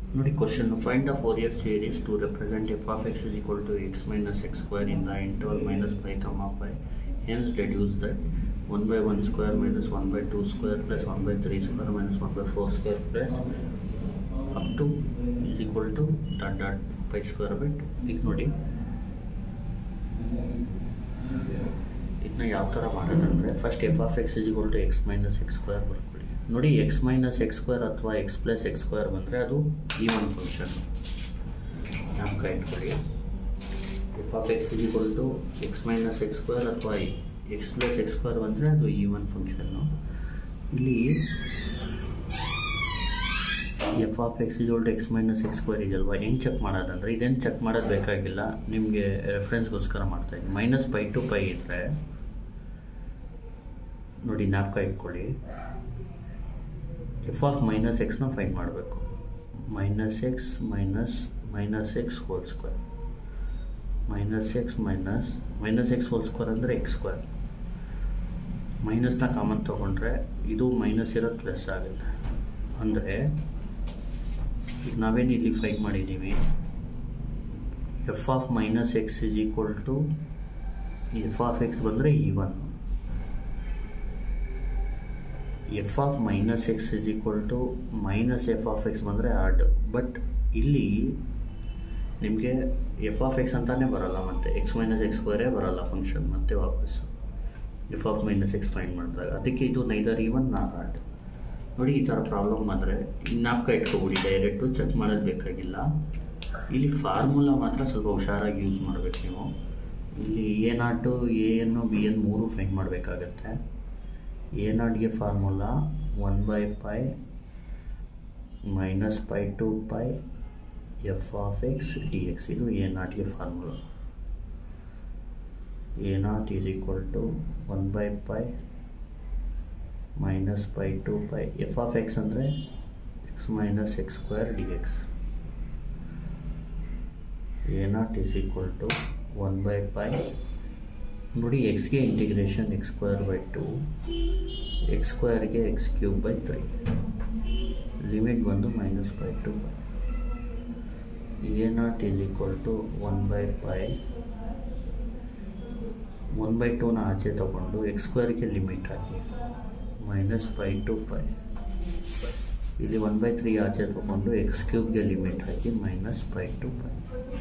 ನೋಡಿ question find the Fourier series to represent f of x is equal to x minus x square in the interval minus pi comma pi hence deduce that one by one square minus one by two square plus one by three square minus one by four square plus up to is equal to dot dot pi square ಬಿಟ್ ಈಗ ನೋಡಿ ಇದನ್ನ ಯಾವ ಥರ ಮಾಡೋದಂದರೆ first f of x is equal to x minus x square ಬರ್ಕೊಳ್ಳಿ ನೋಡಿ x minus x square ಅಥವಾ ಎಕ್ಸ್ ಪ್ಲಸ್ ಎಕ್ಸ್ ಸ್ಕ್ವೇರ್ ಬಂದರೆ ಅದು ಈ ಒಂದು ಫಂಕ್ಷನ್ ಜ್ಞಾಪಕ ಇಟ್ಕೊಳ್ಳಿ f of x is equal to x minus x square ಅಥವಾ ಎಕ್ಸ್ ಪ್ಲಸ್ ಎಕ್ಸ್ ಸ್ಕ್ವೇರ್ ಬಂದರೆ ಅದು ಈ ಒನ್ ಫಂಕ್ಷನ್ನು ಇಲ್ಲಿ f of x is to x minus x square ಇದೆಯಲ್ವಾ ಹೆಂಗೆ ಚೆಕ್ ಮಾಡೋದಂದ್ರೆ ಇದೇನು ಚೆಕ್ ಮಾಡೋದು ಬೇಕಾಗಿಲ್ಲ ನಿಮಗೆ ರೆಫರೆನ್ಸ್ಗೋಸ್ಕರ ಮಾಡ್ತಾ ಇದ್ದೀನಿ ಮೈನಸ್ ಪೈ ಟು ಪೈ ಇದ್ದರೆ ನೋಡಿ ಜ್ಞಾಪಕ ಇಟ್ಕೊಳ್ಳಿ ಎಫ್ ಆಫ್ ಮೈನಸ್ ಎಕ್ಸ್ನ ಫೈಂಡ್ ಮಾಡಬೇಕು minus x minus minus x whole square minus x minus minus x whole square ಅಂದರೆ ಎಕ್ಸ್ ಸ್ಕ್ವೇರ್ ಮೈನಸ್ನ ಕಾಮನ್ ತೊಗೊಂಡ್ರೆ ಇದು ಮೈನಸ್ ಇರೋದು ಪ್ಲಸ್ ಆಗುತ್ತೆ ಅಂದರೆ ಈಗ ನಾವೇನು ಇಲ್ಲಿ ಫೈಂಡ್ ಮಾಡಿದ್ದೀವಿ f of minus x is equal to f of x ಬಂದರೆ ಈ one f of minus x is equal to minus f of x ಬಂದರೆ ಆಡ್ ಬಟ್ ಇಲ್ಲಿ ನಿಮಗೆ ಎಫ್ ಆಫ್ ಎಕ್ಸ್ ಅಂತಾನೆ ಬರಲ್ಲ ಮತ್ತೆ ಎಕ್ಸ್ ಮೈನಸ್ ಎಕ್ಸ್ ಸ್ಕ್ವೇರೇ ಬರಲ್ಲ ಫಂಕ್ಷನ್ ಮತ್ತೆ ವಾಪಸ್ f of minus x find ಮಾಡಿದಾಗ ಅದಕ್ಕೆ ಇದು ನೈದರ್ ಈವನ್ ನಾರ್ ಆಡ್ ನೋಡಿ ಈ ಥರ ಪ್ರಾಬ್ಲಮ್ ಆದರೆ ಜ್ಞಾಪಕ ಇಟ್ಕೊಬಿಡಿ ಡೈರೆಕ್ಟು ಚೆಕ್ ಮಾಡೋದು ಬೇಕಾಗಿಲ್ಲ ಇಲ್ಲಿ ಫಾರ್ಮುಲಾ ಮಾತ್ರ ಸ್ವಲ್ಪ ಹುಷಾರಾಗಿ ಯೂಸ್ ಮಾಡಬೇಕು ನೀವು ಇಲ್ಲಿ ಎ ನಾಟು ಎ ಎನ್ನು ಬಿ ಎನ್ ಮೂರು ಫೈಂಡ್ ಮಾಡಬೇಕಾಗತ್ತೆ ಎ ನಾಟ್ಗೆ formula one by pi minus pi to pi f of x d x ಇದು ಎ ನಾಟ್ಗೆ formula a naught is equal to one by pi minus pi to pi f of x ಅಂದರೆ x minus x square d x a naught is equal to one by pi ನೋಡಿ ಎಕ್ಸ್ಗೆ integration x square by two X ಸ್ಕ್ವೇರ್ಗೆ x cube by three limit ಬಂದು minus by two by a naught is equal to one by pi one by ಟೂನ ಆಚೆ ತಗೊಂಡು x ಸ್ಕ್ವೇರ್ಗೆ limit ಹಾಕಿ minus pi to pi ಇಲ್ಲಿ one by three ಆಚೆ ತಗೊಂಡು ಎಕ್ಸ್ ಕ್ಯೂಬ್ಗೆ ಲಿಮಿಟ್ ಹಾಕಿ ಮೈನಸ್ ಪೈ ಟು ಪೈ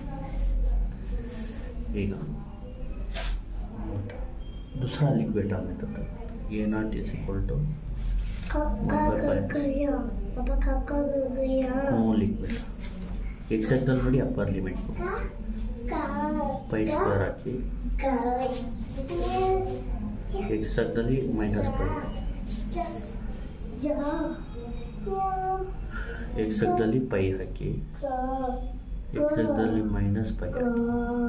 ಈಗ दूसरा लिख बेटा method a naught is equal to काका कर गया पापा काका कर गया नो लिख बेटा ಎಕ್ಸಾಕ್ಟಲ್ಲಿ ನೋಡಿ ಅಪ್ಪರ್ ಲಿಮಿಟ್ ಪೈ ಸ್ಕ್ವೇರ್ ಹಾಕಿ ಎಕ್ಸಾಕ್ಟಲ್ಲಿ ಮೈನಸ್ ಪೈ ಹಾಕಿ ಎಕ್ಸಾಕ್ಟಲ್ಲಿ ಪೈ ಹಾಕಿ ಎಕ್ಸಾಕ್ಟಲ್ಲಿ ಮೈನಸ್ ಪೈ ಹಾಕಿ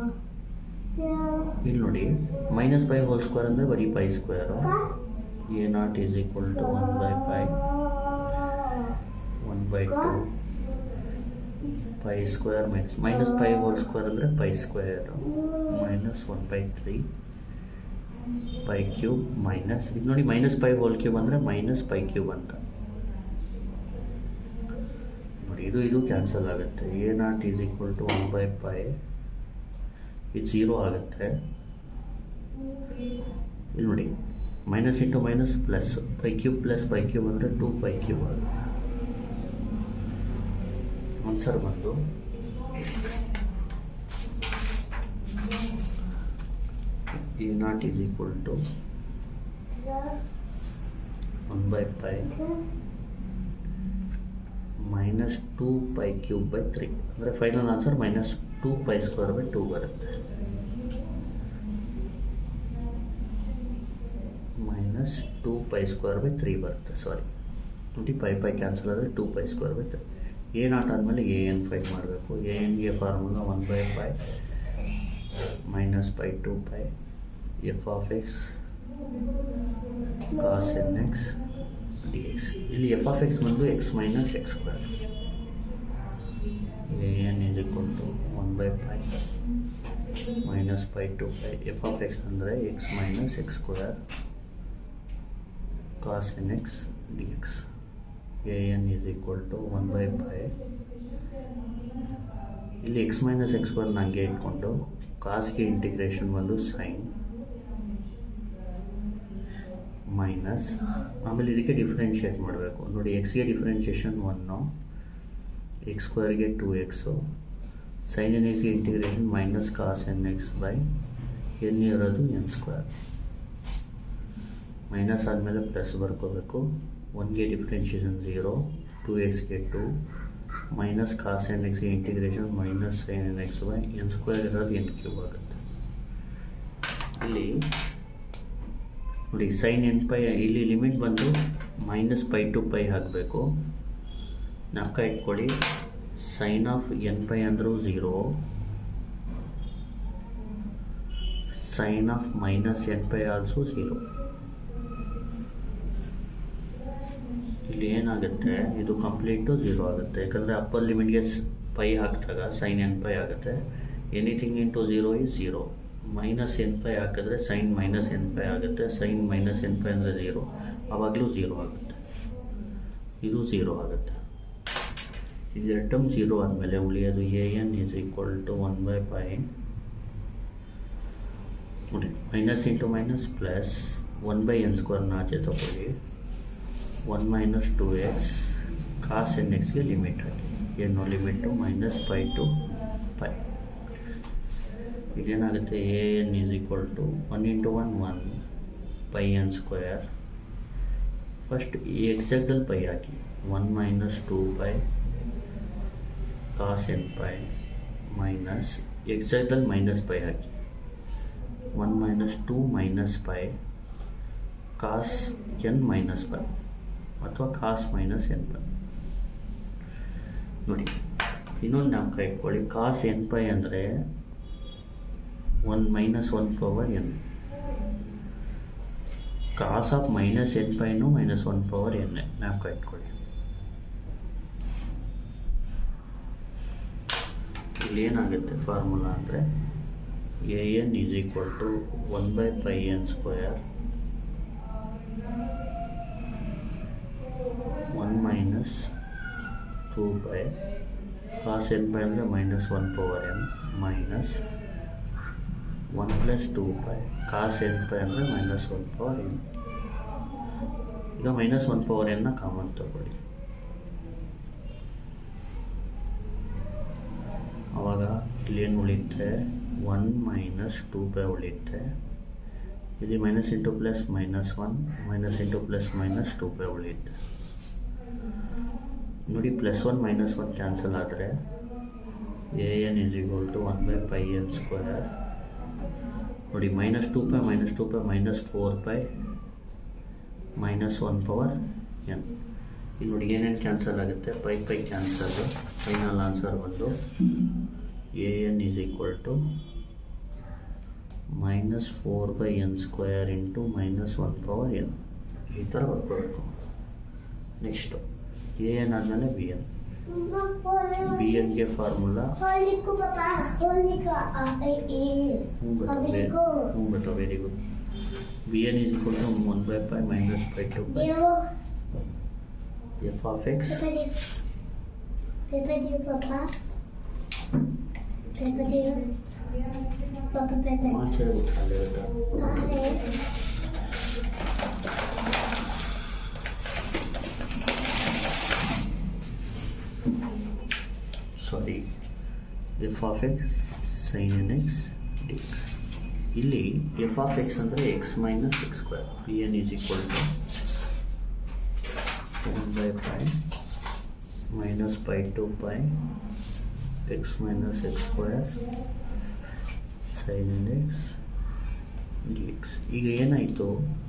ಇಲ್ಲಿ ನೋಡಿ ಮೈನಸ್ ಪೈ ಹೋಲ್ ಸ್ಕ್ವೇರ್ ಅಂದರೆ ಬರೀ pi square a naught is equal to one by pi one by two pi square minus minus pi whole square ಅಂದರೆ pi square minus one by three pi cube minus ಇದು ನೋಡಿ minus pi whole cube ಅಂದರೆ minus pi cube ಅಂತ ನೋಡಿ ಇದು ಇದು cancel ಆಗುತ್ತೆ a naught is equal to one by pi ಇದು ಝೀರೋ ಆಗುತ್ತೆ ಇಲ್ಲಿ ನೋಡಿ minus into minus plus pi cube plus pi cube ಅಂದರೆ ಟೂ ಪೈ ಕ್ಯೂಬ್ ಆಗುತ್ತೆ ಆನ್ಸರ್ ಬಂದು a naught is equal to one by pi minus two pi cube by three ಅಂದರೆ final answer minus two pi square by two ಬರುತ್ತೆ minus two pi square by three ಬರುತ್ತೆ sorry twenty pi pi cancel ಆದರೆ two pi square by three a naught ಆದಮೇಲೆ a n find ಮಾಡಬೇಕು a ಎನ್ಗೆ formula one by pi minus pi to pi f of x cos n x d x ಇಲ್ಲಿ f of x ಬಂದು x minus x square a n is equal to one by pi minus pi to pi f of x ಅಂದರೆ x minus x square cos n x d x a n is equal to one by pi ಇಲ್ಲಿ x minus x ಬರ್ ಹಂಗೆ ಇಟ್ಕೊಂಡು ಕಾಸ್ಗೆ integration ಬಂದು sine minus ಆಮೇಲೆ ಇದಕ್ಕೆ differentiate ಮಾಡಬೇಕು ನೋಡಿ ಎಕ್ಸ್ಗೆ ಡಿಫ್ರೆನ್ಷಿಯೇಷನ್ ಒನ್ನು ಎಕ್ಸ್ ಸ್ಕ್ವೇರ್ಗೆ ಟು ಎಕ್ಸು ಸೈನ್ ಎನ್ ಎಕ್ಸ್ಗೆ integration minus cos n x by n ಇರೋದು ಎನ್ ಸ್ಕ್ವೇರ್ ಮೈನಸ್ ಆದಮೇಲೆ ಪ್ಲಸ್ ಬರ್ಕೋಬೇಕು ಒನ್ಗೆ ಡಿಫ್ರೆನ್ಷಿಯೇಷನ್ ಝೀರೋ ಟು ಎಕ್ಸ್ಗೆ ಟು ಮೈನಸ್ ಕಾಸ್ ಎನ್ ಎಕ್ಸ್ಗೆ integration minus sine n x by n square ಇರೋದು n cube ಆಗುತ್ತೆ ಇಲ್ಲಿ ನೋಡಿ ಸೈನ್ ಎನ್ ಪೈ ಇಲ್ಲಿ ಲಿಮಿಟ್ ಬಂದು ಮೈನಸ್ ಪೈ ಟು ಪೈ ಹಾಕಬೇಕು ನಾಲ್ಕ ಇಟ್ಕೊಳ್ಳಿ ಸೈನ್ ಆಫ್ ಎನ್ ಪೈ ಅಂದರೂ zero sine of minus n pi also zero ಇಲ್ಲಿ ಏನಾಗುತ್ತೆ ಇದು ಕಂಪ್ಲೀಟು ಝೀರೋ ಆಗುತ್ತೆ ಯಾಕಂದರೆ ಅಪ್ಪರ್ ಲಿಮಿಟ್ಗೆ ಪೈ ಹಾಕಿದಾಗ ಸೈನ್ ಎನ್ ಪೈ ಆಗುತ್ತೆ anything into zero is zero minus n pi ಹಾಕಿದ್ರೆ ಸೈನ್ ಮೈನಸ್ ಎನ್ ಪೈ ಆಗುತ್ತೆ ಸೈನ್ ಮೈನಸ್ ಎನ್ ಪೈ ಅಂದರೆ ಝೀರೋ ಆವಾಗಲೂ ಝೀರೋ ಆಗುತ್ತೆ ಇದು ಝೀರೋ ಆಗುತ್ತೆ ಇದೆರಡು ಟರ್ಮ್ ಝೀರೋ ಆದಮೇಲೆ ಉಳಿಯೋದು A n is equal to one by pi ನೋಡಿ minus into minus plus one by n ಸ್ಕ್ವೇರ್ನ ಆಚೆ ತಗೊಳ್ಳಿ one minus two x cos n ಎಕ್ಸ್ಗೆ ಲಿಮಿಟ್ ಹಾಕಿ ಏನು limit minus pi to pi ಇದೇನಾಗುತ್ತೆ a n is equal to one into one one pi n square first ಈ exactly pi ಹಾಕಿ one minus two pi cos n pi minus exactly minus pi ಹಾಕಿ one minus two minus pi cos N minus pi ಅಥವಾ cos minus n pi ನೋಡಿ ಇನ್ನೊಂದು ನಾವು ಕೈ ಇಟ್ಕೊಳ್ಳಿ cos n pi ಅಂದರೆ one minus one power n cos of minus n ಪೈನು minus one power n ಜ್ಞಾಪಕ ಇಟ್ಕೊಳ್ಳಿ ಇಲ್ಲಿ ಏನಾಗುತ್ತೆ ಫಾರ್ಮುಲಾ ಅಂದರೆ a n is equal to one by pi n square one minus two by cos n pi ಅಂದರೆ minus one power n minus one plus two pi cos n pi ಅಂದರೆ minus one power n ಈಗ minus one power ಎನ್ನ common ತಗೊಳ್ಳಿ ಆವಾಗ ಇಲ್ಲೇನು ಉಳಿಯುತ್ತೆ one minus two pi ಉಳಿಯುತ್ತೆ ಇಲ್ಲಿ minus into plus minus one minus into plus minus two pi ಉಳಿಯುತ್ತೆ ನೋಡಿ plus one minus one cancel ಆದರೆ a n is equal to one by pi n square ನೋಡಿ minus two pi minus two pi minus four pi minus one power n ಇಲ್ಲಿ ನೋಡಿ ಏನೇನು cancel ಆಗುತ್ತೆ pi pi cancel final answer ಬಂದು a n is equal to minus four by n square into minus one power n ಈ ಥರ ಬರ್ಕೊಬೇಕು next a n ಆದಮೇಲೆ b n b ಎನ್ಗೆ formula Holy ko papa, holy ka ay in. ಹ್ಞೂ but Holy ko. ಹ್ಞೂ but very good b n is equal to one by pi minus pi to pi Deo, f of x papa deo. Papa deo papa. Papa deo. Papa papa. ಆಚೆ ಗೊತ್ತಾಗಿರುತ್ತೆ Pare. Sorry f of x sine n x d ಇಲ್ಲಿ f of x ಅಂದರೆ x minus x square p n is equal to one by pi minus pi to pi x minus x square sine n x d x ಈಗ ಏನಾಯಿತು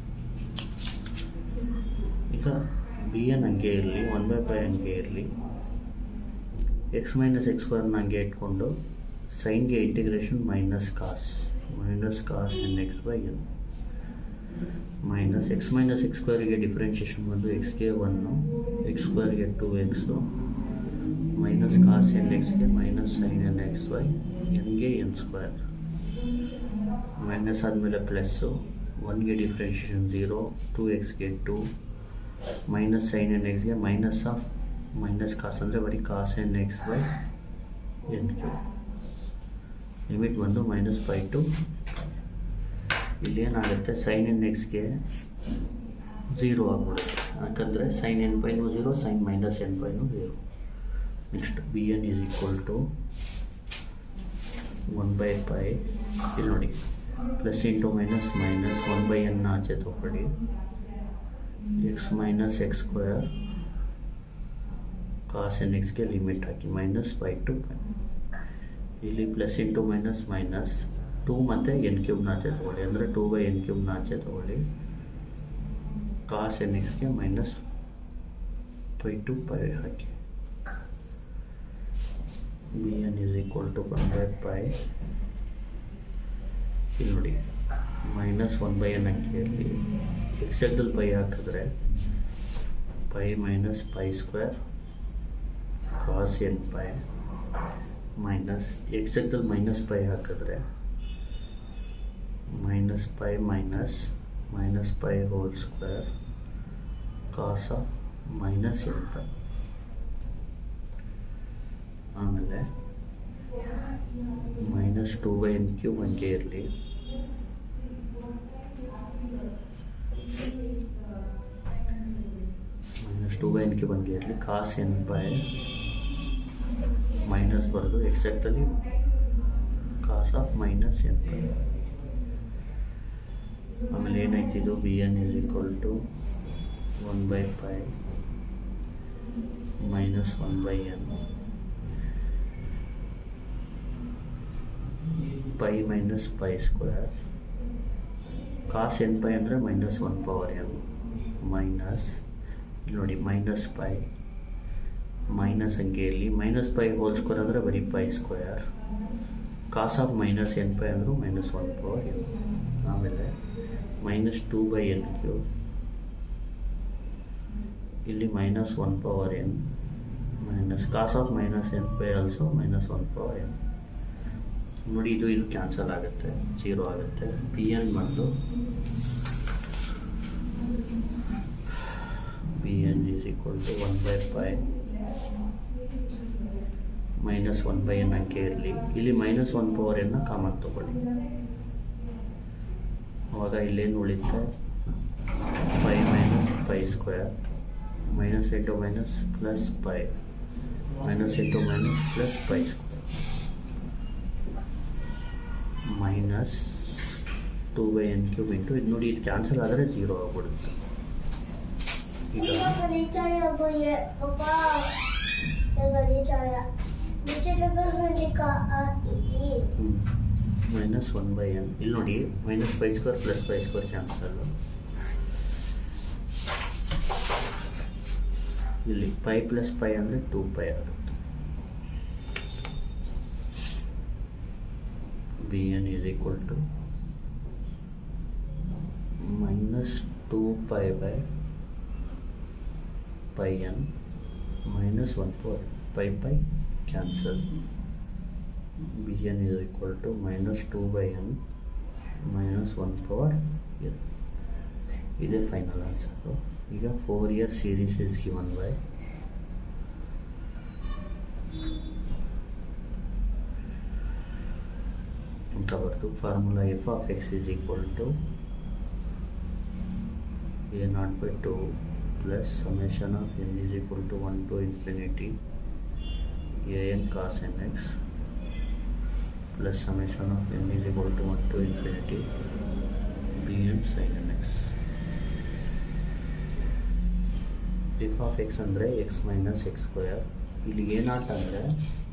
ಈಗ B N ಹಂಗೆ ಇರಲಿ one by pi ಹಂಗೆ ಇರಲಿ X minus X ಸ್ಕ್ವೇರ್ನ ಹಂಗೆ ಇಟ್ಕೊಂಡು ಸೈನ್ಗೆ integration minus cos minus cos n x by n minus x minus x ಸ್ಕ್ವೇರ್ಗೆ ಡಿಫ್ರೆನ್ಷಿಯೇಷನ್ ಬಂದು ಎಕ್ಸ್ಗೆ ಒನ್ನು ಎಕ್ಸ್ ಸ್ಕ್ವೇರ್ಗೆ two x minus cos n ಎಕ್ಸ್ಗೆ minus sine n x by ಎನ್ಗೆ ಎನ್ ಸ್ಕ್ವೇರ್ ಮೈನಸ್ ಆದಮೇಲೆ ಪ್ಲಸ್ಸು ಒನ್ಗೆ ಡಿಫ್ರೆನ್ಷಿಯೇಷನ್ ಝೀರೋ ಟು ಎಕ್ಸ್ಗೆ two minus sine n ಎಕ್ಸ್ಗೆ ಮೈನಸ್ ಆಫ್ ಮೈನಸ್ ಕಾಸ್ ಅಂದರೆ ಬರೀ cos n x by n cube limit ಬಂದು minus pi to ಇಲ್ಲೇನಾಗುತ್ತೆ sign n ಎಕ್ಸ್ಗೆ zero ಆಗ್ಬಿಡುತ್ತೆ ಯಾಕಂದರೆ ಸೈನ್ ಎನ್ ಪೈನು ಝೀರೋ ಸೈನ್ ಮೈನಸ್ ಎನ್ ಪೈನು zero next b n is equal to one by pi ಇಲ್ಲಿ ನೋಡಿ plus into minus minus one by n ಆಚೆ ತಗೊಳ್ಳಿ x minus x square cos n ಎಕ್ಸ್ಗೆ ಲಿಮಿಟ್ ಹಾಕಿ ಮೈನಸ್ ಫೈ ಟು ಪೈ ಇಲ್ಲಿ plus into minus minus two ಮತ್ತು n ಕ್ಯೂಬ್ನ ಆಚೆ ತೊಗೊಳ್ಳಿ ಅಂದರೆ ಟೂ ಬೈ ಎನ್ ಕ್ಯೂಬ್ನ ಆಚೆ ತೊಗೊಳ್ಳಿ ಕಾಸ್ ಎನ್ ಎಕ್ಸ್ಗೆ ಮೈನಸ್ ಫೈ ಟು ಪೈ ಹಾಕಿ b n is equal to one by pi ಇಲ್ಲಿ ನೋಡಿ ಮೈನಸ್ ಒನ್ ಬೈ ಎನ್ ಅಂಕಿಯಲ್ಲಿ ಎಕ್ಸೆಕ್ಟಲ್ಲಿ ಪೈ ಹಾಕಿದ್ರೆ pi minus pi square cos n pi minus exactly minus pi ಹಾಕಿದ್ರೆ minus pi minus minus pi whole square cos minus n pi ಆಮೇಲೆ minus two by n cube ಹಂಗೆ ಇರಲಿ minus two by n cube ಹಂಗೆ ಇರಲಿ cos n by minus ಬರೆದು exactly cos of minus N by ಆಮೇಲೆ ಏನಾಯ್ತು ಇದು b n is equal to one by pi minus one by n pi minus pi square cos n pi ಅಂದರೆ minus one power n minus ನೋಡಿ minus pi minus ಅಂಕೆಯಲ್ಲಿ minus pi whole square ಅಂದರೆ ಬರೀ pi square cos of minus n pi ಅಂದರೂ minus one power n ಆಮೇಲೆ minus two by n cube ಇಲ್ಲಿ minus one power n minus cos of minus n pi also minus one power n ನೋಡಿ ಇದು ಇದು cancel ಆಗುತ್ತೆ zero ಆಗುತ್ತೆ p n ಬಂದು p n is equal to one by pi minus one by n ಅಂಕೆ ಇರಲಿ ಇಲ್ಲಿ minus one power ಎನ್ನ ಕಾಮನ್ ತಗೊಳ್ಳಿ ಅವಾಗ ಇಲ್ಲೇನು ಉಳಿಯುತ್ತೆ pi minus pi square minus into minus plus pi minus into minus plus pi square minus two by n cube into ಇದು ನೋಡಿ ಇದು ಕ್ಯಾನ್ಸಲ್ ಆದರೆ ಜೀರೋ ಆಗ್ಬಿಡುತ್ತೆ ಈಗ Yang percaya boleh Papa Yang percaya Baca dapat mereka ini minus one by n ಇಲ್ಲಿ ನೋಡಿ minus pi square plus pi square cancel ಇಲ್ಲಿ pi plus pi ಅಂದರೆ ಟೂ ಪೈ ಆಗುತ್ತೆ b n is equal to minus two pi by pi n minus one four pi pi cancel b n is equal to minus 2 by n minus 1 power n ಇದೇ final answer ಈಗ Fourier series is given by ಅಂತ ಬರ್ತು formula f of x is equal to a naught by two plus summation of n is equal to one to infinity a n cos n x plus summation of n is equal to 1 to infinity bn sin nx f of x ಅಂದರೆ x minus x square ಇಲ್ಲಿ ಏನಾಟ ಅಂದರೆ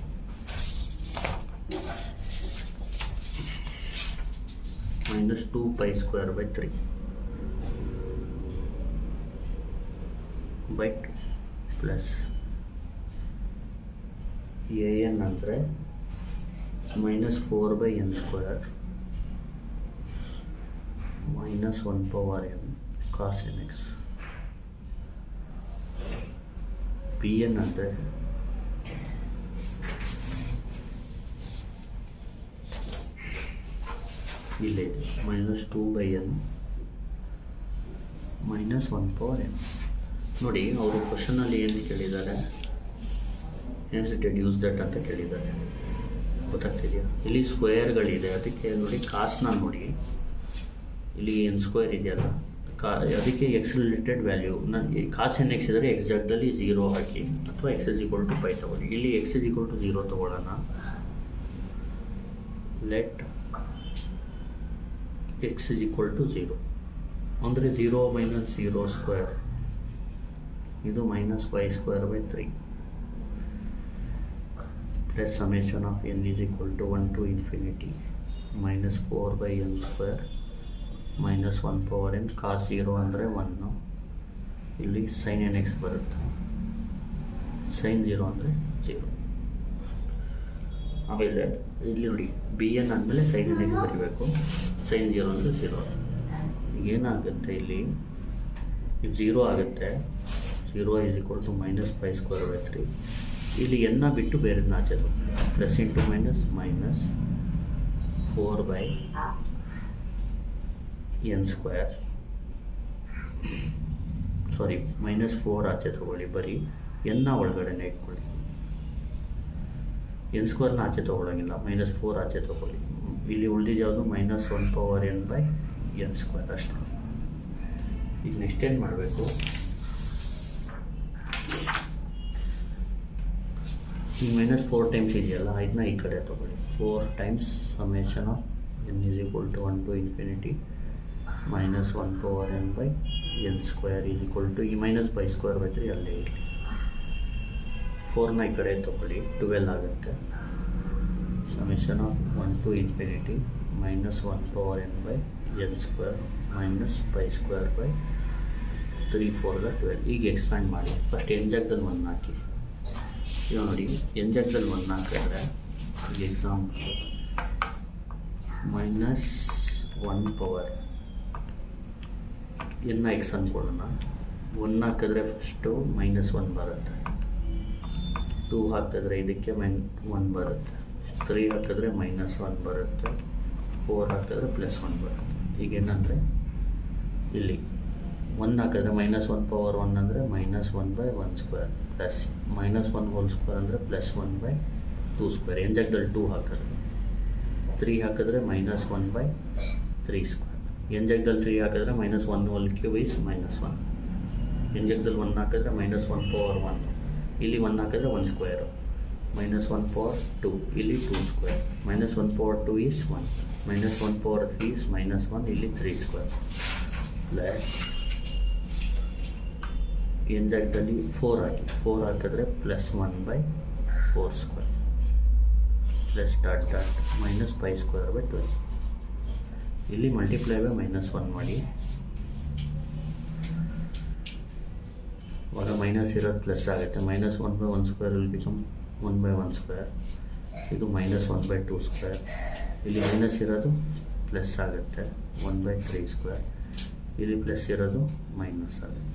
minus two pi square by three by two plus a n ಅಂದರೆ minus four by n square minus one power n cos n x p n ಅಂದರೆ ಇಲ್ಲೇ ಇದೆ minus two by n minus one power n ನೋಡಿ ಅವರು ಕ್ವಶನಲ್ಲಿ ಏನು ಕೇಳಿದ್ದಾರೆ ಎನ್ಸ್ deduce that ಅಂತ ಕೇಳಿದ್ದಾರೆ ಗೊತ್ತಾಗ್ತಿದೆಯಾ ಇಲ್ಲಿ ಸ್ಕ್ವೇರ್ಗಳಿದೆ ಅದಕ್ಕೆ ನೋಡಿ ಕಾಸ್ನ ನೋಡಿ ಇಲ್ಲಿ ಏನು ಸ್ಕ್ವೇರ್ ಇದೆಯಲ್ಲ ಕಾ ಅದಕ್ಕೆ ಎಕ್ಸ್ ರಿಲೇಟೆಡ್ ವ್ಯಾಲ್ಯೂ ನಾನು ಕಾಸ್ ಎನ್ ಎಕ್ಸ್ ಇದ್ದರೆ ಎಕ್ಸಾಕ್ಟಲ್ಲಿ ಝೀರೋ ಹಾಕಿ ಅಥವಾ x is equal to pi ತಗೊಳ್ಳಿ ಇಲ್ಲಿ x is equal to zero ತೊಗೊಳ್ಳೋಣ let x is equal to zero ಅಂದರೆ ಝೀರೋ ಮೈನಸ್ ಝೀರೋ ಸ್ಕ್ವೇರ್ ಇದು minus pi square by three plus summation of n is equal to one to infinity minus four by n square minus one power n cos zero ಅಂದರೆ one ಇಲ್ಲಿ sine n x ಬರುತ್ತೆ sine zero ಅಂದರೆ zero ಆಮೇಲೆ ಇಲ್ಲಿ ನೋಡಿ B N ಆದಮೇಲೆ sine n x ಬರೀಬೇಕು sine zero ಅಂದರೆ ಝೀರೋ ಏನಾಗುತ್ತೆ ಇಲ್ಲಿ ಇದು ಝೀರೋ ಆಗುತ್ತೆ zero is equal to minus pi square by three ಇಲ್ಲಿ ಎನ್ನ ಬಿಟ್ಟು ಬೇರೆದನ್ನ ಆಚೆದು plus into minus minus four by n square sorry minus four ಆಚೆ ತಗೊಳ್ಳಿ ಬರೀ ಎನ್ನ ಒಳಗಡೆನೆ ಇಟ್ಕೊಳ್ಳಿ ಎನ್ ಸ್ಕ್ವೇರ್ನ ಆಚೆ ತೊಗೊಳಂಗಿಲ್ಲ ಮೈನಸ್ ಫೋರ್ ಆಚೆ ತೊಗೊಳ್ಳಿ ಇಲ್ಲಿ ಉಳಿದಿದ್ದು ಯಾವುದು minus one power n by n square ಅಷ್ಟೇ ಈಗ ನೆಕ್ಸ್ಟ್ ಏನು ಮಾಡಬೇಕು ಈ ಮೈನಸ್ ಫೋರ್ ಟೈಮ್ಸ್ ಇದೆಯಲ್ಲ ಇದನ್ನ ಈ ಕಡೆ ತೊಗೊಳ್ಳಿ four times summation of n is equal to one to infinity minus one power n by n square is equal to ಈ minus pi square by three ಅಲ್ಲೇ ಇರಲಿ ಫೋರ್ನ ಈ ಕಡೆ ತೊಗೊಳ್ಳಿ ಟ್ವೆಲ್ ಆಗುತ್ತೆ summation of one to infinity minus one power n by n square minus pi square by three ಫೋರ್ಗ twelve ಈಗ ಎಕ್ಸ್ಪ್ಯಾಂಡ್ ಮಾಡಿ ಫಸ್ಟ್ ಎನ್ ಜಾಗದಲ್ಲಿ ಒನ್ ಹಾಕಿ ಈಗ ನೋಡಿ ಎನ್ ಜಾಗದಲ್ಲಿ ಒನ್ ಹಾಕಿದ್ರೆ ಈಗ ಎಕ್ಸಾಂಪಲ್ ಮೈನಸ್ ಒನ್ ಪವರ್ ಎನ್ನ ಎಕ್ಸ್ ಅಂದ್ಕೊಳ್ಳೋಣ ಒನ್ ಹಾಕಿದ್ರೆ ಫಸ್ಟು ಮೈನಸ್ ಒನ್ ಬರುತ್ತೆ ಟೂ ಹಾಕಿದ್ರೆ ಇದಕ್ಕೆ ಮೈನ್ ಒನ್ ಬರುತ್ತೆ ತ್ರೀ ಹಾಕಿದ್ರೆ ಮೈನಸ್ ಒನ್ ಬರುತ್ತೆ ಫೋರ್ ಹಾಕಿದ್ರೆ ಪ್ಲಸ್ ಒನ್ ಬರುತ್ತೆ ಈಗ ಏನಂದರೆ ಇಲ್ಲಿ ಒನ್ ಹಾಕಿದ್ರೆ ಮೈನಸ್ ಒನ್ ಪವರ್ ಒನ್ ಅಂದರೆ minus one by one square plus minus one whole square ಅಂದರೆ plus one by two square n ಜಾಗದಲ್ಲಿ ಟೂ ಹಾಕಿದ್ರೆ ತ್ರೀ ಹಾಕಿದ್ರೆ minus one by three square n ಜಾಗದಲ್ಲಿ ತ್ರೀ ಹಾಕಿದ್ರೆ minus one whole cube is minus one n ಜಾಗದಲ್ಲಿ one ಹಾಕಿದ್ರೆ minus one power one ಇಲ್ಲಿ one ಹಾಕಿದ್ರೆ one square minus one power two ಇಲ್ಲಿ two square minus one power two is one minus one power three is minus one ಇಲ್ಲಿ three square plus n ಜಾಗದಲ್ಲಿ four ಹಾಕಿ four ಹಾಕಿದ್ರೆ plus one by four square plus dot dot minus pi square by twelve ಇಲ್ಲಿ multiply by minus one ಮಾಡಿ ಇವಾಗ minus ಇರೋದು plus ಆಗುತ್ತೆ minus one by one square will become one by one square ಇದು minus one by two square ಇಲ್ಲಿ minus ಇರೋದು plus ಆಗುತ್ತೆ one by three square ಇಲ್ಲಿ ಪ್ಲಸ್ ಇರೋದು ಮೈನಸ್ ಆಗುತ್ತೆ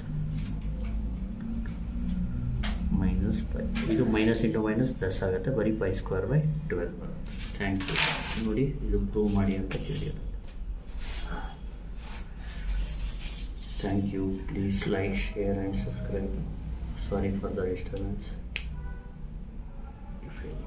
ಮೈನಸ್ ಪೈ ಇದು ಮೈನಸ್ ಇಂಟು ಮೈನಸ್ ಪ್ಲಸ್ ಆಗುತ್ತೆ ಬರೀ ಪೈ ಸ್ಕ್ವೇರ್ ಬೈ ಟ್ವೆಲ್ ಬರುತ್ತೆ ಥ್ಯಾಂಕ್ ಯು ನೋಡಿ ಇದು ಪ್ರೂವ್ ಮಾಡಿ ಅಂತ ಕೇಳಿರೋದು Thank you. Please like, share, and subscribe. Sorry for the disturbance.